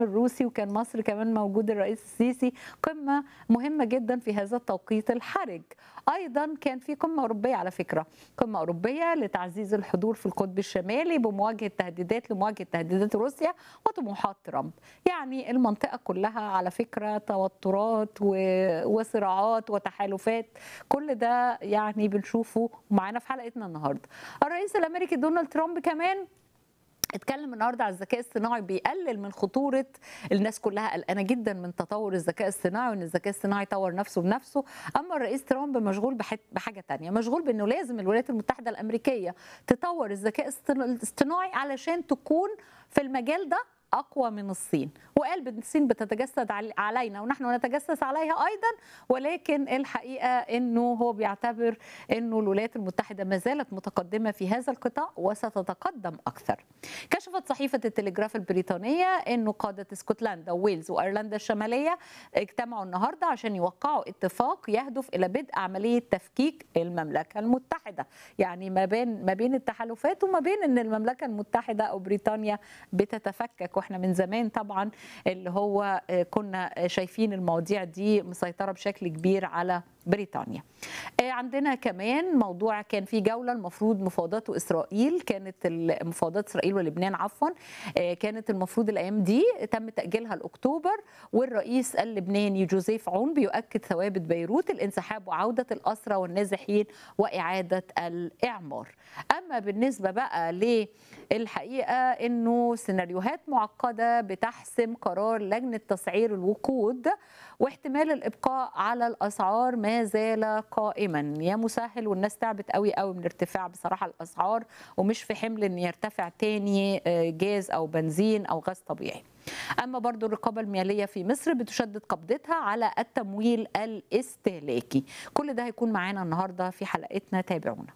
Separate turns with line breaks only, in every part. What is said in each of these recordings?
الروسي وكان مصر كمان موجود الرئيس السيسي قمة مهمة جدا في هذا التوقيت الحرج أيضا كان في قمة أوروبية على فكرة قمة أوروبية لتعزيز الحضور في القطب الشمالي بمواجهة تهديدات لمواجهة تهديدات روسيا وطموحات ترامب يعني المنطقة كلها على فكرة توترات و- وصراعات وتحالفات كل ده يعني بنشوفه معانا في حلقتنا النهاردة الرئيس الأمريكي دونالد ترامب كمان اتكلم النهارده على الذكاء الصناعي بيقلل من خطوره الناس كلها قلقانه جدا من تطور الذكاء الصناعي وان الذكاء الصناعي يطور نفسه بنفسه اما الرئيس ترامب مشغول بحت- بحاجه تانية مشغول بانه لازم الولايات المتحده الامريكيه تطور الذكاء الصنا- الاصطناعي علشان تكون في المجال ده اقوى من الصين وقال ان الصين بتتجسد عل- علينا ونحن نتجسس عليها ايضا ولكن الحقيقه انه هو بيعتبر انه الولايات المتحده ما زالت متقدمه في هذا القطاع وستتقدم اكثر. كشفت صحيفه التلجراف البريطانيه انه قاده اسكتلندا وويلز وايرلندا الشماليه اجتمعوا النهارده عشان يوقعوا اتفاق يهدف الى بدء عمليه تفكيك المملكه المتحده، يعني ما بين ما بين التحالفات وما بين ان المملكه المتحده او بريطانيا بتتفكك واحنا من زمان طبعا اللي هو آه، كنا شايفين المواضيع دي مسيطره بشكل كبير على بريطانيا. آه، عندنا كمان موضوع كان في جوله المفروض مفاوضات اسرائيل كانت المفاوضات اسرائيل ولبنان عفوا آه، كانت المفروض الايام دي تم تاجيلها لاكتوبر والرئيس اللبناني جوزيف عون بيؤكد ثوابت بيروت الانسحاب وعوده الاسرى والنازحين واعاده الاعمار. اما بالنسبه بقى للحقيقه انه سيناريوهات معقده بتحسم قرار لجنه تسعير الوقود واحتمال الابقاء على الاسعار ما زال قائما يا مسهل والناس تعبت قوي قوي من ارتفاع بصراحه الاسعار ومش في حمل ان يرتفع تاني آه، جاز او بنزين او غاز طبيعي اما برضو الرقابه الماليه في مصر بتشدد قبضتها على التمويل الاستهلاكي كل ده هيكون معانا النهارده في حلقتنا تابعونا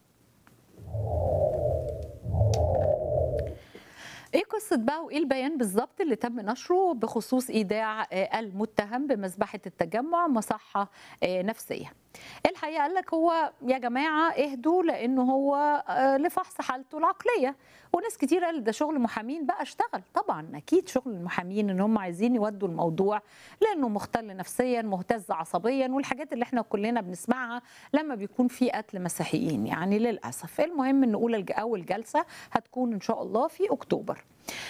ايه قصه بقى وايه البيان بالظبط اللي تم نشره بخصوص ايداع آه، المتهم بمذبحه التجمع مصحه آه، نفسيه الحقيقه قال لك هو يا جماعه اهدوا لانه هو آه، لفحص حالته العقليه وناس كتير قال ده شغل محامين بقى اشتغل طبعا اكيد شغل المحامين ان هم عايزين يودوا الموضوع لانه مختل نفسيا مهتز عصبيا والحاجات اللي احنا كلنا بنسمعها لما بيكون في قتل مسيحيين يعني للاسف المهم ان اولى الج- اول جلسه هتكون ان شاء الله في اكتوبر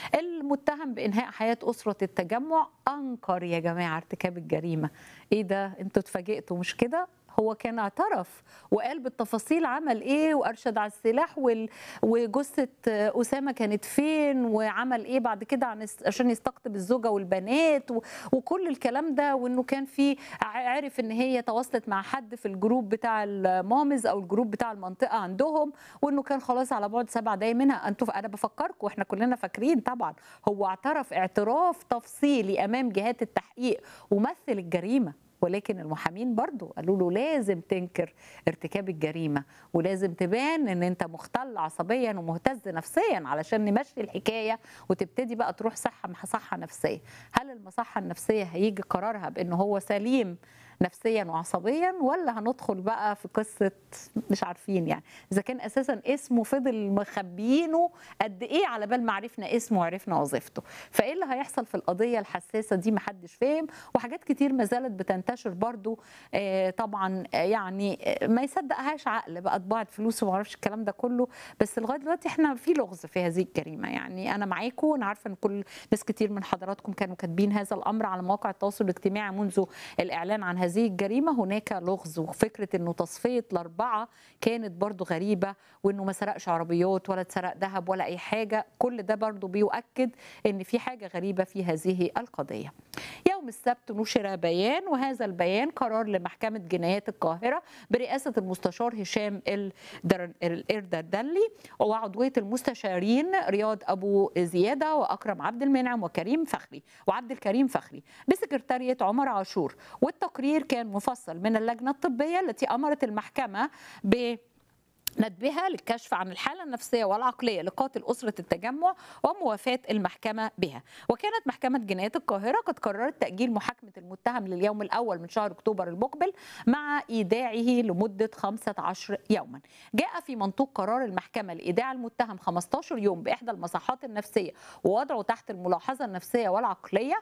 المتهم بانهاء حياه اسره التجمع انكر يا جماعه ارتكاب الجريمه ايه ده انتوا اتفاجئتوا مش كده هو كان اعترف وقال بالتفاصيل عمل ايه وارشد على السلاح وال... وجثه اسامه كانت فين وعمل ايه بعد كده عن عشان يستقطب الزوجه والبنات و... وكل الكلام ده وانه كان في ع- عرف ان هي تواصلت مع حد في الجروب بتاع المامز او الجروب بتاع المنطقه عندهم وانه كان خلاص على بعد سبع دقايق منها انتوا انا بفكركم واحنا كلنا فاكرين طبعا هو اعترف اعتراف تفصيلي امام جهات التحقيق ومثل الجريمه ولكن المحامين برضو قالوا له لازم تنكر ارتكاب الجريمه ولازم تبان ان انت مختل عصبيا ومهتز نفسيا علشان نمشي الحكايه وتبتدي بقى تروح صحه مصحه نفسيه هل المصحه النفسيه هيجي قرارها بان هو سليم نفسيا وعصبيا ولا هندخل بقى في قصه مش عارفين يعني اذا كان اساسا اسمه فضل مخبيينه قد ايه على بال ما عرفنا اسمه وعرفنا وظيفته فايه اللي هيحصل في القضيه الحساسه دي محدش فاهم وحاجات كتير ما زالت بتنتشر برضو آه، طبعا آه، يعني آه، ما يصدقهاش عقل بقى طباعه فلوس وما اعرفش الكلام ده كله بس لغايه دلوقتي احنا في لغز في هذه الجريمه يعني انا معاكم انا عارفه ان كل ناس كتير من حضراتكم كانوا كاتبين هذا الامر على مواقع التواصل الاجتماعي منذ الاعلان عن هذه الجريمه هناك لغز وفكره انه تصفيه الاربعه كانت برضو غريبه وانه ما سرقش عربيات ولا اتسرق ذهب ولا اي حاجه كل ده برضو بيؤكد ان في حاجه غريبه في هذه القضيه يوم السبت نشر بيان وهذا البيان قرار لمحكمة جنايات القاهرة برئاسة المستشار هشام الدر- الإردردلي وعضوية المستشارين رياض أبو زيادة وأكرم عبد المنعم وكريم فخري وعبد الكريم فخري بسكرتارية عمر عاشور والتقرير كان مفصل من اللجنة الطبية التي أمرت المحكمة ب ندبها للكشف عن الحالة النفسية والعقلية لقاتل أسرة التجمع وموافاة المحكمة بها وكانت محكمة جنايات القاهرة قد قررت تأجيل محاكمة المتهم لليوم الأول من شهر أكتوبر المقبل مع إيداعه لمدة 15 يوما جاء في منطوق قرار المحكمة لإيداع المتهم 15 يوم بإحدى المصحات النفسية ووضعه تحت الملاحظة النفسية والعقلية